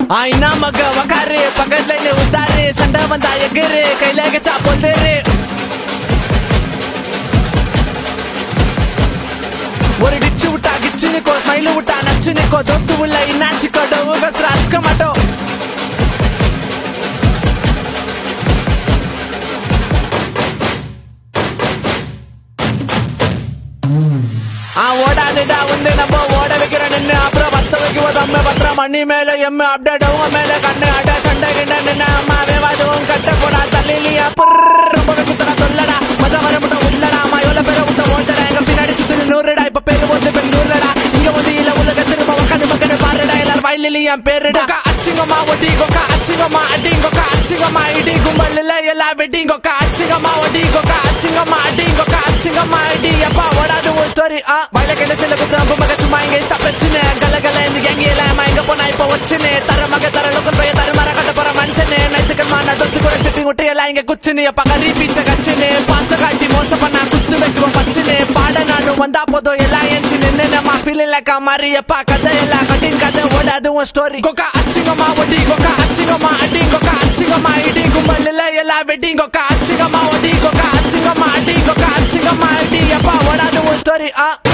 ஆயினா மக வக்காரு பக்கத்துல நீ உத்தாரு சண்டை வந்தா எகிரு கையில கச்சா பொல்லுரு ஒரு டிச்சு விட்டா கிச்சு நிக்கோ ஸ்மைல் விட்டா நச்சு நிக்கோ தோஸ்து உள்ள இன்னாச்சிக்கோ டவுகோசரம் அச்சுக்க மாட்டோம் ஆ ஓடாதுடா வந்து நம்ம ஓட வைக்கிறோம் நின்று அப்புறம் பத்த வைக்குவோம் தம்ம பத்திரம் மணி மேல எம்ம அப்டேட் அவங்க மேல கண்ணு அட சண்டை கிண்ட நின்று அம்மாவே வாதுவும் கட்ட போடா தள்ளிலியா ரொம்ப குத்தரா சொல்லடா மஜா வர மட்டும் உள்ளடா அம்மா எவ்வளவு பேரை விட்ட ஓட்டடா எங்க பின்னாடி சுத்தி நூறுடா இப்ப பேரு வந்து பெங்களூர்லடா இங்க வந்து இல்ல உலக திரும்ப உட்காந்து மக்கள் பாருடா எல்லாரும் வயலில் என் பேருடா கொக்கா அச்சிங்கம்மா ஒட்டி கொக்கா அச்சிங்கம்மா அடி கொக்கா அச்சிங்கம்மா இடி கும்பல் இல்ல எல்லா வெட்டி கொக்கா அச்சிங்கம்மா ஒட்டி கொக்கா அச்சிங்கம்மா அடி கொக்கா அச்சிங்கம்மா இடி அப்பா ஓடாது ஒரு ஸ்டோரி ஆ வயல கையில சில குத்து அம்பு மக சும்மா இங்க இஷ்ட பிரச்சனை கல கல இந்த கேங்க எல்லாம் இங்க போனா இப்ப வச்சுனே தர மக தர லோக்கல் பைய தர மர கட்ட போற மனுஷனே நைத்துக்கமா நான் தொத்து கூட சிட்டி விட்டு எல்லாம் இங்க குச்சுனு அப்பா கறி பீச கச்சுனு பாச காட்டி மோச பண்ணா குத்து வைக்குவோம் பச்சுனு பாட நானும் வந்தா போதும் எல்லாம் எஞ்சி நின்னு நம்ம ஃபீலிங் லைக் மாதிரி அப்பா கதை எல்லாம் கட்டின் கதை ஓடாது உன் ஸ்டோரி கொக்கா அச்சிங்கம்மா ஒட்டி கொக்கா அச்சிங்கம்மா அடி கொக்கா அச்சிங்கம்மா இடி கும்பல் இல்ல எல்லாம் வெட்டி கொக்கா அச்சிங்கம்மா ஒட்டி கொக்கா அச்சிங்கம்மா அடி கொக்கா அச்சிங்கம்மா இடி அப்பா ஓடாது உன் ஸ்டோரி ஆ